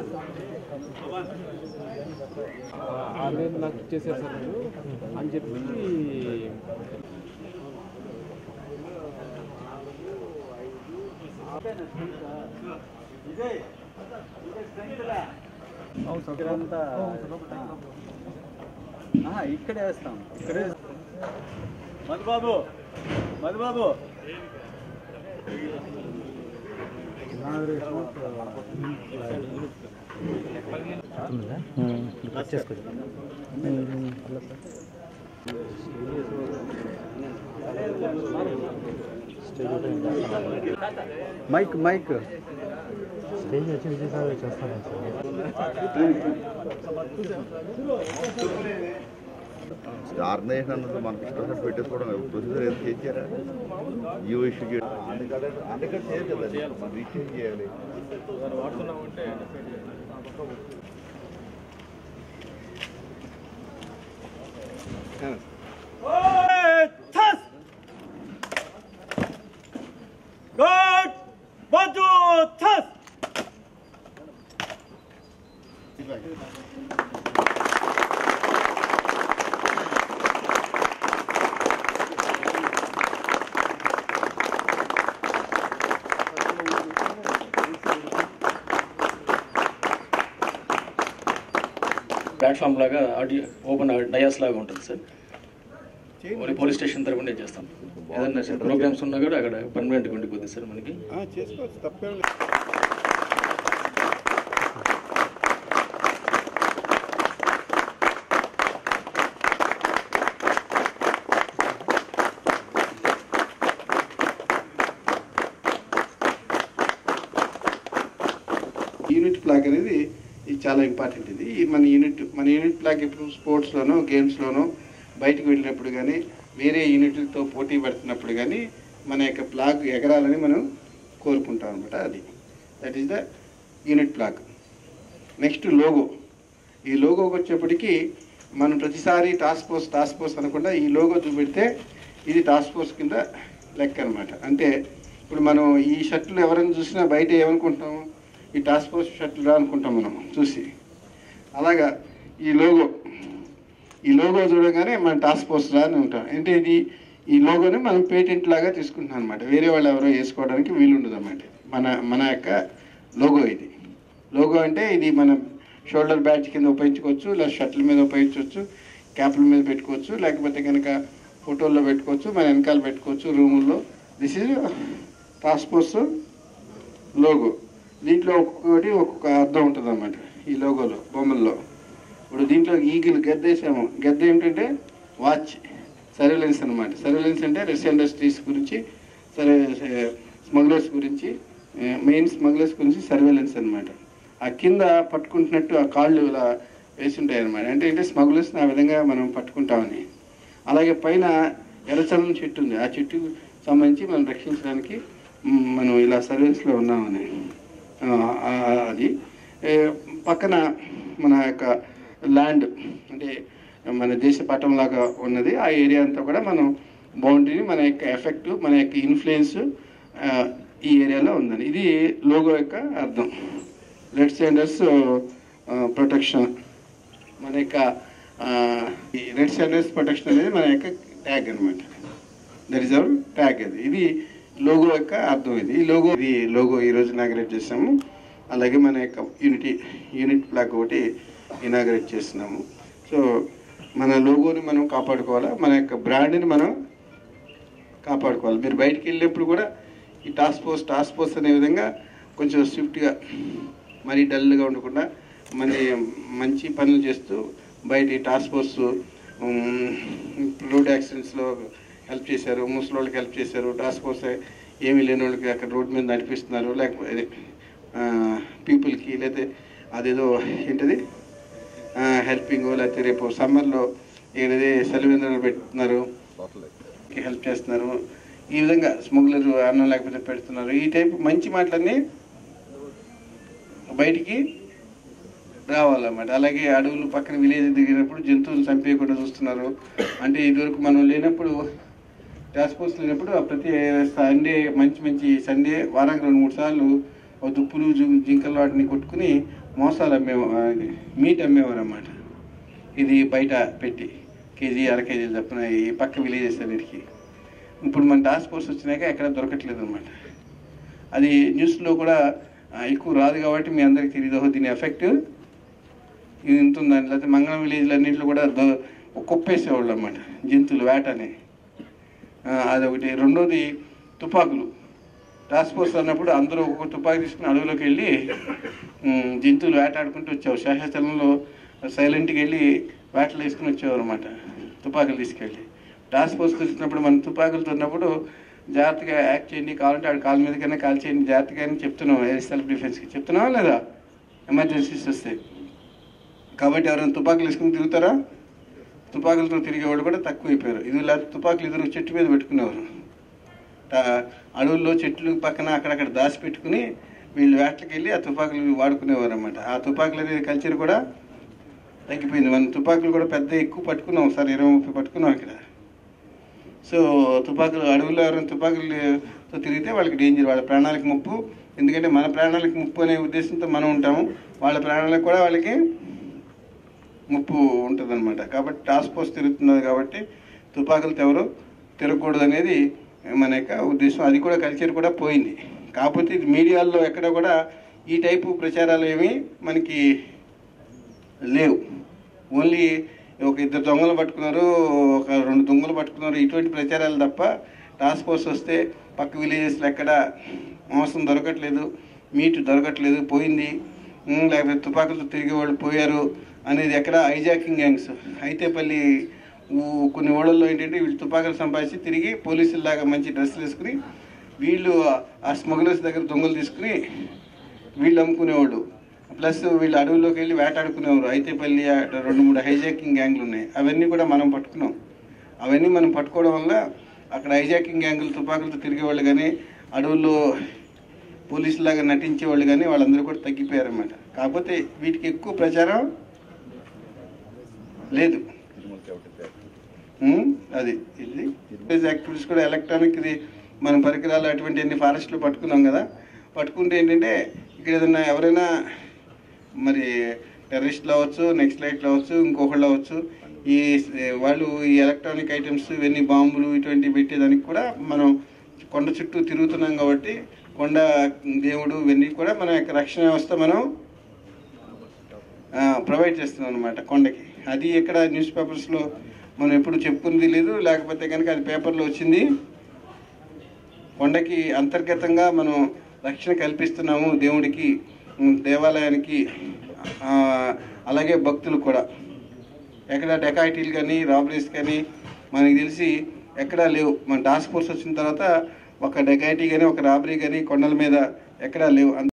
online నాకు ఇచ్చేసారు sir మీరు అని చెప్పి ఇక్కడంతా ఆహా, ఇక్కడే వేస్తాం ఇక్కడే Madhubabu Madhubabu mike mike stage వచ్చి విజయసాగర్ చేస్తాను ఆర్గనైజేషన్ అన్నది మనకి ఇష్టం పెట్టేసుకోవడం ప్రొసీజర్ ఏం చేశారా ఈ ఇష్యూకి అందుకడే అందుకని చేయదు కదా మనం రీచ్ చేయాలి ప్లాట్ఫామ్ లాగా ఆడియో ఓపెన్ డయాస్ లాగా ఉంటుంది సార్ ఓన్లీ పోలీస్ స్టేషన్ తరపునే చేస్తాం ఏదన్నా సార్ ప్రోగ్రామ్స్ ఉన్నా కూడా అక్కడ పర్మనెంట్గా ఉండిపోతుంది సార్ మనకి చేసుకోవచ్చు తప్పేం యూనిట్ ప్లాగ్ అనేది ఇది చాలా ఇంపార్టెంట్ ఇది ఈ మన యూనిట్ మన యూనిట్ ప్లాగ్ ఇప్పుడు స్పోర్ట్స్లోనో గేమ్స్లోనో బయటకు వెళ్ళినప్పుడు కానీ వేరే యూనిట్లతో పోటీ పడుతున్నప్పుడు కానీ మన యొక్క ప్లాగ్ ఎగరాలని మనం కోరుకుంటాం అనమాట అది that is the unit flag next logo ఈ లోగోకి వచ్చేప్పటికి మనం ప్రతిసారి టాస్క్ ఫోర్స్ టాస్క్ ఫోర్స్ అనకుండా ఈ లోగో చూపెడితే ఇది టాస్క్ ఫోర్స్ కింద లెక్క అనమాట అంటే ఇప్పుడు మనం ఈ షర్ట్లు ఎవరైనా చూసినా బయట ఏమనుకుంటాము ఈ టాస్క్ ఫోర్స్ షర్ట్లు రా అనుకుంటాం మనం చూసి అలాగా ఈ లోగో ఈ లోగో చూడగానే మన టాస్క్ ఫోర్స్ రా అని ఉంటాం అంటే ఇది ఈ లోగోని మనం పేటెంట్ లాగా తీసుకుంటున్నాం అనమాట వేరే వాళ్ళు ఎవరో వేసుకోవడానికి వీలుండదు అనమాట మన మన యొక్క లోగో ఇది లోగో అంటే ఇది మన షోల్డర్ బ్యాడ్జ్ కింద ఉపయోగించుకోవచ్చు లేదా షర్ట్ల మీద ఉపయోగించవచ్చు క్యాప్ల మీద పెట్టుకోవచ్చు లేకపోతే కనుక ఫోటోల్లో పెట్టుకోవచ్చు మన వెనకాల పెట్టుకోవచ్చు రూముల్లో this is task force logo దీంట్లో ఒక్కొక్కటి ఒక్కొక్క అర్థం ఉంటుంది అన్నమాట ఈ లోగోలో బొమ్మల్లో ఇప్పుడు దీంట్లో ఈగిల్ గద్దేసాము గద్ద ఏంటంటే వాచ్ సర్వేలెన్స్ అనమాట సర్వేలెన్స్ అంటే రెస్ ఇండస్ట్రీస్ గురించి సరే స్మగ్లర్స్ గురించి మెయిన్ స్మగ్లర్స్ గురించి సర్వేలెన్స్ అనమాట ఆ కింద పట్టుకుంటున్నట్టు ఆ కాళ్ళు ఇలా వేసి ఉంటాయి అనమాట అంటే అంటే స్మగ్లర్స్ని ఆ విధంగా మనం పట్టుకుంటామని అలాగే పైన ఎర్రచందనం చెట్టు ఉంది ఆ చెట్టుకు సంబంధించి మనం రక్షించడానికి మ్, మనం ఇలా సర్వీస్లో ఉన్నామని ఆ, ఆ, అది ఏ, పక్కన మన యొక్క ల్యాండ్ అంటే మన దేశ పటం లాగా ఉన్నది ఆ ఏరియా అంతా కూడా మనం బౌండరీని మన యొక్క ఎఫెక్ట్ మన యొక్క ఇన్ఫ్లుయెన్స్ ఈ ఏరియాలో ఉందని ఇది లోగో యొక్క అర్థం రెడ్ సెండర్స్ ప్రొటెక్షన్ మన యొక్క రెడ్ సెండర్స్ ప్రొటెక్షన్ అనేది మన యొక్క ట్యాగ్ అనమాట దట్ ఈస్ అవర్ ట్యాగ్ అది ఇది లోగో యొక్క అర్థం ఇది ఈ లోగో ఇది లోగో ఈరోజు ఇనాగరేట్ చేసాము అలాగే మన యొక్క యూనిటీ యూనిట్ ప్లాగ్ ఒకటి ఇనాగరేట్ చేస్తున్నాము సో మన లోగోని మనం కాపాడుకోవాలా మన యొక్క బ్రాండ్ని మనం కాపాడుకోవాలి మీరు బయటికి వెళ్ళినప్పుడు కూడా ఈ టాస్క్ ఫోర్స్ టాస్క్ ఫోర్స్ అనే విధంగా కొంచెం స్విఫ్ట్గా మరీ డల్గా ఉండకుండా మన మంచి పనులు చేస్తూ బయట ఈ టాస్క్ ఫోర్స్ రోడ్ యాక్సిడెంట్స్లో హెల్ప్ చేశారు ముసలి వాళ్ళకి హెల్ప్ చేశారు టాస్క్ ఫోర్స్ ఏమీ లేని వాళ్ళకి అక్కడ రోడ్ మీద నడిపిస్తున్నారు లేకపోతే పీపుల్కి లేకపోతే అదేదో ఏంటది హెల్పింగ్ లేకపోతే రేపు సమ్మర్లో ఏదైతే సెలవింద్రలు పెడుతున్నారు హెల్ప్ చేస్తున్నారు ఈ విధంగా స్మగ్లర్ అన్నం లేకపోతే పెడుతున్నారు ఈ టైప్ మంచి మాటలన్నీ బయటికి రావాలన్నమాట అలాగే అడవులు పక్కన విలేజ్ దిగినప్పుడు జంతువులు చంపేయకుండా చూస్తున్నారు అంటే ఇదివరకు మనం లేనప్పుడు టాస్క్ ఫోర్స్ లేనప్పుడు ఆ ప్రతి సండే మంచి మంచి సండే వారానికి రెండు మూడు సార్లు ఓ దుప్పులు జు- జింకలు వాటిని కొట్టుకుని మోసాలు అమ్మే మీట్ అమ్మేవారు అన్నమాట ఇది బయట పెట్టి కేజీ అర కేజీలు తప్పున ఈ పక్క విలేజెస్ అన్నిటికీ ఇప్పుడు మన టాస్క్ ఫోర్స్ వచ్చినాక ఎక్కడ దొరకట్లేదు అనమాట అది న్యూస్లో కూడా ఆ, ఎక్కువ రాదు కాబట్టి మీ అందరికీ తెలియదు ఓహో, దీని ఎఫెక్ట్ ఇది ఉంటుందని లేకపోతే మంగళం విలేజ్లు అన్నింటిలో కూడా దో- ఒక కుప్పేసేవాళ్ళు అన్నమాట జంతువులు వేటని ఆ, అదొకటి రెండోది తుపాకులు టాస్క్ ఫోర్స్ అన్నప్పుడు అందరూ ఒక్కొక్క తుపాకి తీసుకుని అడవిలోకి వెళ్ళి ఉమ్, జంతువులు వేటాడుకుంటూ వచ్చావు శేషాచలంలో సైలెంట్కి వెళ్ళి వేటలు వేసుకుని వచ్చేవారు అనమాట తుపాకులు తీసుకెళ్ళి టాస్క్ ఫోర్స్ వచ్చినప్పుడు మనం తుపాకులు ఉన్నప్పుడు జాగ్రత్తగా యాక్ట్ చేయండి కావాలంటే ఆడ కాలు మీదకైనా కాల్ చేయండి జాగ్రత్తగా అని చెప్తున్నాం ఎయిర్ సెల్ఫ్ డిఫెన్స్కి చెప్తున్నావా లేదా ఎమర్జెన్సీస్ వస్తే కాబట్టి ఎవరైనా తుపాకులు వేసుకుని తిరుగుతారా తుపాకులతో తిరిగేవాళ్ళు కూడా తక్కువ అయిపోయారు ఇది లేకపోతే తుపాకులు ఎదురు చెట్టు మీద పెట్టుకునేవారు తా- అడవుల్లో చెట్లు పక్కన అక్కడక్కడ దాచి పెట్టుకుని వీళ్ళు వేటలకు వెళ్ళి ఆ తుపాకులు వాడుకునేవారు అనమాట ఆ తుపాకులు అనేది కల్చర్ కూడా తగ్గిపోయింది మనం తుపాకులు కూడా పెద్ద ఎక్కువ పట్టుకున్నాం సార్ ఇరవై ముప్పై పట్టుకున్నాం ఇక్కడ సో తుపాకులు అడవుల్లో ఎవరైనా తుపాకులతో తిరిగితే వాళ్ళకి డేంజర్ వాళ్ళ ప్రాణాలకు ముప్పు ఎందుకంటే మన ప్రాణాలకు ముప్పు అనే ఉద్దేశంతో మనం ఉంటాము వాళ్ళ ప్రాణాలకు కూడా వాళ్ళకి ముప్పు ఉంటుందన్నమాట కాబట్టి టాస్క్ ఫోర్స్ తిరుగుతున్నది కాబట్టి తుపాకులతో ఎవరు తిరగకూడదు అనేది మన యొక్క ఉద్దేశం అది కూడా కల్చర్ కూడా పోయింది కాకపోతే ఇది మీడియాల్లో ఎక్కడ కూడా ఈ టైపు ప్రచారాలు ఏమీ మనకి లేవు ఓన్లీ ఒక ఇద్దరు దొంగలు పట్టుకున్నారు ఒక రెండు దొంగలు పట్టుకున్నారు ఇటువంటి ప్రచారాలు తప్ప టాస్క్ ఫోర్స్ వస్తే పక్క విలేజెస్లో ఎక్కడ మాంసం దొరకట్లేదు మీట్ దొరకట్లేదు పోయింది ఉమ్, లేకపోతే తుపాకులతో తిరిగే వాళ్ళు పోయారు అనేది ఎక్కడ హైజాకింగ్ గ్యాంగ్స్ అయితేపల్లి ఊ- కొన్ని ఊళ్ళల్లో ఏంటంటే వీళ్ళు తుపాకులు సంపాదించి తిరిగి పోలీసుల్లాగా మంచి డ్రెస్సులు వేసుకుని వీళ్ళు ఆ స్మగ్లర్స్ దగ్గర దొంగలు తీసుకుని వీళ్ళు అమ్ముకునేవాళ్ళు ప్లస్ వీళ్ళు అడవుల్లోకి వెళ్ళి వేటాడుకునేవారు అయితేపల్లి అటు రెండు మూడు హైజాకింగ్ గ్యాంగ్లు ఉన్నాయి అవన్నీ కూడా మనం పట్టుకున్నాం అవన్నీ మనం పట్టుకోవడం వల్ల అక్కడ హైజాకింగ్ గ్యాంగులు తుపాకులతో తిరిగేవాళ్ళు కానీ అడవుల్లో పోలీసులాగా నటించే వాళ్ళు కానీ వాళ్ళందరూ కూడా తగ్గిపోయారు అన్నమాట కాకపోతే వీటికి ఎక్కువ ప్రచారం లేదు ఉమ్, అది ఇది యాక్టివిటీస్ కూడా ఎలక్ట్రానిక్ ఇది మన పరికరాలు అటువంటి అన్ని ఫారెస్ట్లో పట్టుకున్నాం కదా పట్టుకుంటే ఏంటంటే ఇక్కడ ఏదైనా ఎవరైనా మరి టెర్రరిస్ట్లు అవ్వచ్చు నెక్స్ట్ లైట్లు అవ్వచ్చు ఇంకొకళ్ళు అవ్వచ్చు ఈ వాళ్ళు ఈ ఎలక్ట్రానిక్ ఐటమ్స్ ఇవన్నీ బాంబులు ఇటువంటివి పెట్టేదానికి కూడా మనం కొండ చుట్టూ తిరుగుతున్నాం కాబట్టి కొండ దేవుడు ఇవన్నీ కూడా మన యొక్క రక్షణ వ్యవస్థ మనం ప్రొవైడ్ చేస్తున్నాం అనమాట కొండకి అది ఎక్కడ న్యూస్ పేపర్స్లో మనం ఎప్పుడు చెప్పుకుంది లేదు లేకపోతే కనుక అది పేపర్లో వచ్చింది కొండకి అంతర్గతంగా మనం రక్షణ కల్పిస్తున్నాము దేవుడికి ఉమ్, దేవాలయానికి ఆ, అలాగే భక్తులు కూడా ఎక్కడ డెకాయిటీలు కానీ రాబరీస్ కానీ మనకి తెలిసి ఎక్కడా లేవు మన టాస్క్ ఫోర్స్ వచ్చిన తర్వాత ఒక డెకాయిటీ కానీ ఒక రాబరీ కానీ కొండల మీద ఎక్కడా లేవు